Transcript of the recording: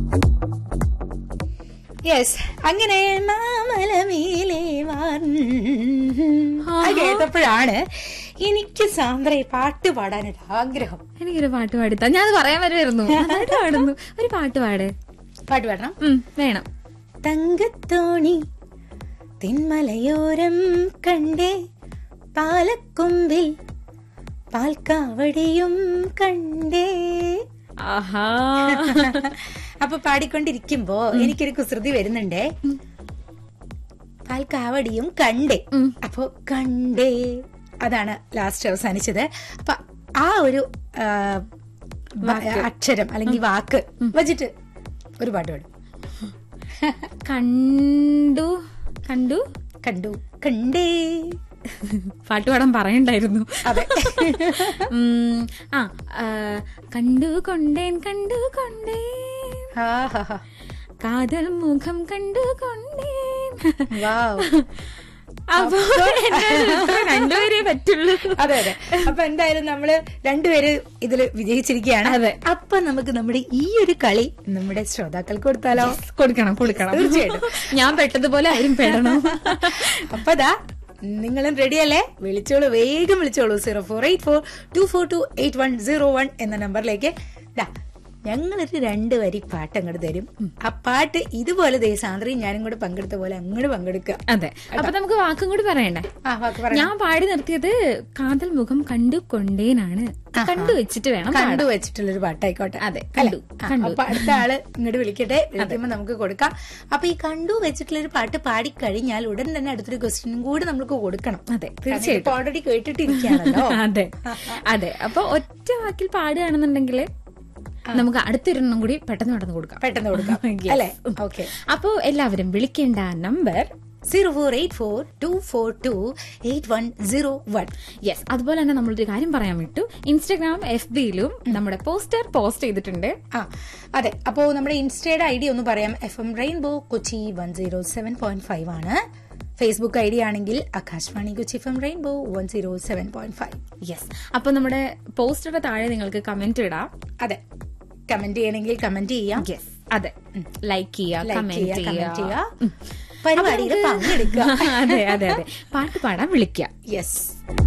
Yes അങ്ങനെ മാമലമേലെ കേട്ടപ്പോഴാണ് എനിക്ക് സാന്ദ്രയെ പാട്ട് പാടാനൊരു ആഗ്രഹം എനിക്കൊരു പാട്ട് പാടിത്താ ഞാൻ പറയാൻ വരുമായിരുന്നു നന്നായിട്ട് പാടുന്നു ഒരു പാട്ട് പാട് പാട്ട് പാടണം ഉം, വേണം തങ്കത്തോണി തെന്മലയോരം കണ്ടേ പാലക്കൊമ്പിൽ പാൽക്കാവടിയും കണ്ടേ ആഹാ അപ്പൊ പാടിക്കൊണ്ടിരിക്കുമ്പോ എനിക്കൊരു കുസൃതി വരുന്നുണ്ടേ പാൽക്കാവടിയും കണ്ടേ അപ്പൊ കണ്ടേ അതാണ് ലാസ്റ്റ് അവസാനിച്ചത് അപ്പൊ ആ ഒരു ആ, വ- അക്ഷരം അല്ലെങ്കിൽ വാക്ക് വെച്ചിട്ട് ഒരു പാട്ട് പാടും കണ്ടു കണ്ടു കണ്ടു കണ്ടേ പാട്ട് പാടാൻ പറയണ്ടായിരുന്നു അതെ ഉം, ആ ആ, കണ്ടു കൊണ്ടേൻ കണ്ടു കൊണ്ടേ ആഹാഹാ. കാതൽ മുഖം കണ്ടു കൊണ്ടേൻ വാവ്. അപ്പൊ എന്നോട് ഇത്ര രണ്ടുപേരേ പറ്റുള്ളൂ അതെ അതെ അപ്പൊ എന്തായാലും നമ്മള് രണ്ടുപേര് ഇതില് വിജയിച്ചിരിക്കുകയാണ് അതെ. അപ്പൊ നമുക്ക് നമ്മുടെ ഈ ഒരു കളി നമ്മുടെ ശ്രോതാക്കൾക്ക് കൊടുത്താലോ കൊടുക്കണം കൊടുക്കണം തീർച്ചയായിട്ടും. ഞാൻ പെട്ടതുപോലെ അവരും പെടണം അപ്പൊ ദാ നിങ്ങളും റെഡിയല്ലേ വിളിച്ചോളൂ വേഗം വിളിച്ചോളൂ zero four eight four two four two eight one zero one എന്ന നമ്പറിലേക്ക് ദാ ഞങ്ങളൊരു രണ്ട് വരി പാട്ട് അങ്ങോട്ട് തരും ആ പാട്ട് ഇതുപോലെ ദേ സാന്ദ്രയും ഞാനും കൂടെ പങ്കെടുത്ത പോലെ അങ്ങോട്ട് പങ്കെടുക്കുക അതെ അപ്പൊ നമുക്ക് വാക്കും കൂടി പറയണ്ടേ ആ വാക്ക് പറ ഞാൻ പാടി നിർത്തിയത് കാതൽ മുഖം കണ്ടു കൊണ്ടേനാണ് കണ്ടു വെച്ചിട്ട് വേണം പാടാൻ. കണ്ടു വെച്ചിട്ടുള്ളൊരു പാട്ടായിക്കോട്ടെ അതെ, അല്ലേ? കണ്ടു, ആ, കണ്ടു. അപ്പൊ അടുത്ത ആള് ഇങ്ങോട്ട് വിളിക്കട്ടെ വിളിക്കുമ്പോ നമുക്ക് കൊടുക്കാം അപ്പൊ ഈ കണ്ടു വെച്ചിട്ടുള്ള ഒരു പാട്ട് പാടിക്കഴിഞ്ഞാൽ ഉടൻ തന്നെ അടുത്തൊരു ക്വസ്റ്റ്യനും കൂടി നമുക്ക് കൊടുക്കണം അതെ തീർച്ചയായിട്ടും ഓൾറെഡി കേട്ടിട്ടിരിക്കുകയാണല്ലോ അതെ അതെ അപ്പൊ ഒറ്റ വാക്കിൽ പാടുകയാണെന്നുണ്ടെങ്കിൽ നമുക്ക് അടുത്തൊരെണ്ണം കൂടി പെട്ടെന്ന് പെട്ടെന്ന് കൊടുക്കാം പെട്ടെന്ന് കൊടുക്കാം Yes. അല്ലെ ഓക്കെ അപ്പോ എല്ലാവരും വിളിക്കേണ്ട number zero four eight four two four two eight one zero one yes അതുപോലെ തന്നെ നമ്മളൊരു കാര്യം പറയാൻ വിട്ടു ഇൻസ്റ്റാഗ്രാം എഫ് ബിയിലും നമ്മുടെ പോസ്റ്റർ പോസ്റ്റ് ചെയ്തിട്ടുണ്ട് ആ അതെ അപ്പോ നമ്മുടെ ഇൻസ്റ്റയുടെ ഐ ഡി ഒന്ന് പറയാം F M Rainbow Kochi one zero seven point five ആണ് ഫേസ്ബുക്ക് ഐ ഡി ആണെങ്കിൽ Akashvani Kochi F M Rainbow one zero seven point five yes അപ്പൊ നമ്മുടെ പോസ്റ്ററുടെ താഴെ നിങ്ങൾക്ക് കമന്റ് ഇടാം അതെ കമന്റ് ചെയ്യണമെങ്കിൽ കമന്റ് ചെയ്യാം യെസ് അതെ ലൈക്ക് ചെയ്യുക ലൈക്ക് കമന്റ് ചെയ്യുക കമന്റ് ചെയ്യുക ചെയ്യുക പരിപാടിയിൽ പങ്കെടുക്കുക അതെ അതെ അതെ പാട്ട് പാടാൻ വിളിക്കുക യെസ്